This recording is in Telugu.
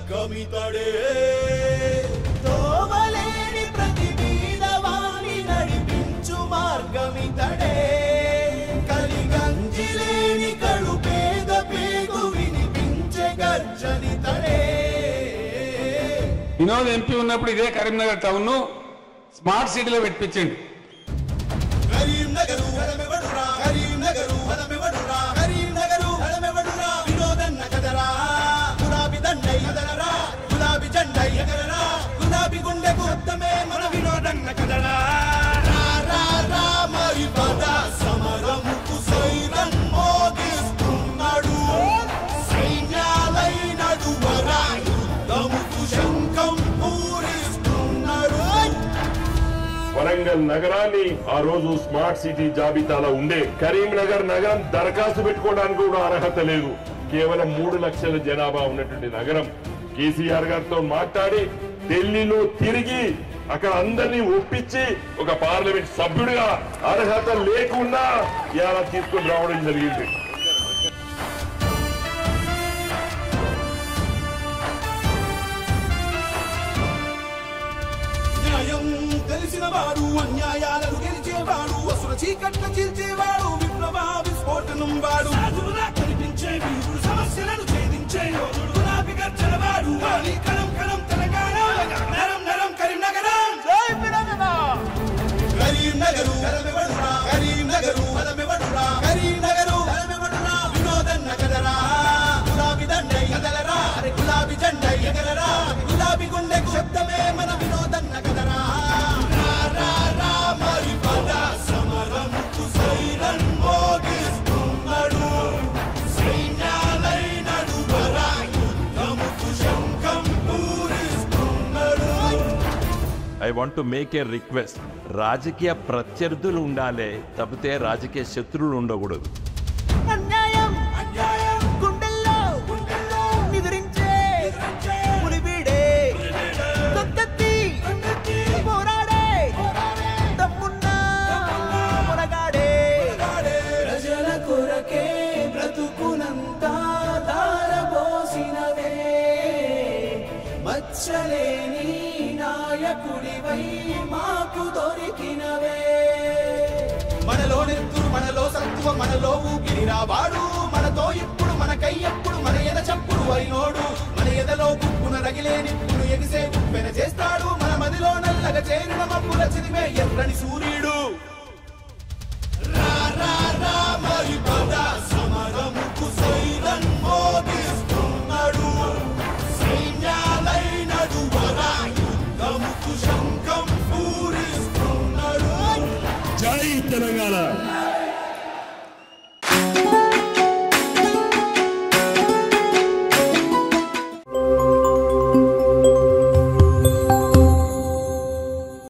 మార్గమితడే తోవలేని ప్రతి బీదవాణి నడిపించు మార్గమితడే కలిగంజి లేని కడు పేద పేగు వినిపించే గర్జనితడే వినోద్ ఎంపీ ఉన్నప్పుడు ఇదే కరీంనగర్ టౌన్ స్మార్ట్ సిటీలో పెట్టించండి కరీంనగరు హరమెవడురా కరీంనగరు హరమెవడురా కరీంనగరు హరమెవడురా వినోదన్న కదరా గులాబీ దండై కదలరా గులాబీ జెండై ఎగరరా గులాబీ గుండెకు అర్థమే మన వినోదన్న కదరా రా రా రా మరి పద సమరముకు సైరన్ మోగిస్తున్నాడు సైన్యాలై నడువరా యుద్ధముకు శంఖం పూరిస్తున్నాడు వరంగల్ నగరాన్ని ఆ రోజు స్మార్ట్ సిటీ జాబితాలో ఉండే కరీంనగర్ నగరం దరఖాస్తు పెట్టుకోవడానికి కూడా అర్హత లేదు కేవలం మూడు లక్షల జనాభా ఉన్నటువంటి నగరం కేసీఆర్ గారితో మాట్లాడి ఢిల్లీలో తిరిగి అక్కడ అందరినీ ఒప్పించి ఒక పార్లమెంట్ సభ్యుడిగా అర్హత లేకుండా ఇలా తీసుకొని రావడం జరిగింది న్యాయం తెలిసిన వాడు అన్యాయాలను గెలిచేవాడు అసుర చీకట్ల చీల్చేవాడు విప్లవ విస్ఫోటనం వాడు సాధువులా కనిపించే వీరుడు సమస్యలను ఛేదించే యోధుడు గులాబీ గర్జన వాడు వాలి కలం కలం తెలంగాణ నరం నరం కరీంనగరం కరీంనగరు కరమెవడురా కరీంనగరు కరమెవడురా కరీంనగరు కరమెవడురా వినోదన్న కదరా గులాబీ దండై కదలరా అరే గులాబీ జెండై ఎగరరా గులాబీ గుండెకు శబ్దమే మన వినోదన్న కదరా రా రా రా మరి పద సమరముకు సైరన్ మోగిస్తున్నాడు సైన్యాలై నడువరా యుద్ధముకు శంఖం పూరిస్తున్నాడు I want to make a request రాజకీయ ప్రత్యర్థులు ఉండాలి తప్పితే రాజకీయ శత్రువులు ఉండకూడదు అన్యాయం అన్యాయం గుండెల్లో గుండెల్లో నిద్రించే మునివీడే తొత్తెత్తి పోరాడే దమ్మున్న మునగాడే ప్రజల కొరకే బ్రతుకునంతా దారబోసినవే మచ్చలేని నాయకుడివై మాకు దొరికినవే మనలో నెత్తురు మనలో సత్తువ మనలో ఊపిరిరా వాడు మనతో ఇప్పుడు మనకై ఎప్పుడు మన ఎద చప్పుడు అయినోడు మన ఎదలో గుప్పున రగిలే నిప్పును ఎగిసే ఉప్పెన చేస్తాడు మన మదిలో నల్లగా చేరిన మబ్బుల చిరిమే ఎర్రని సూర్యుడు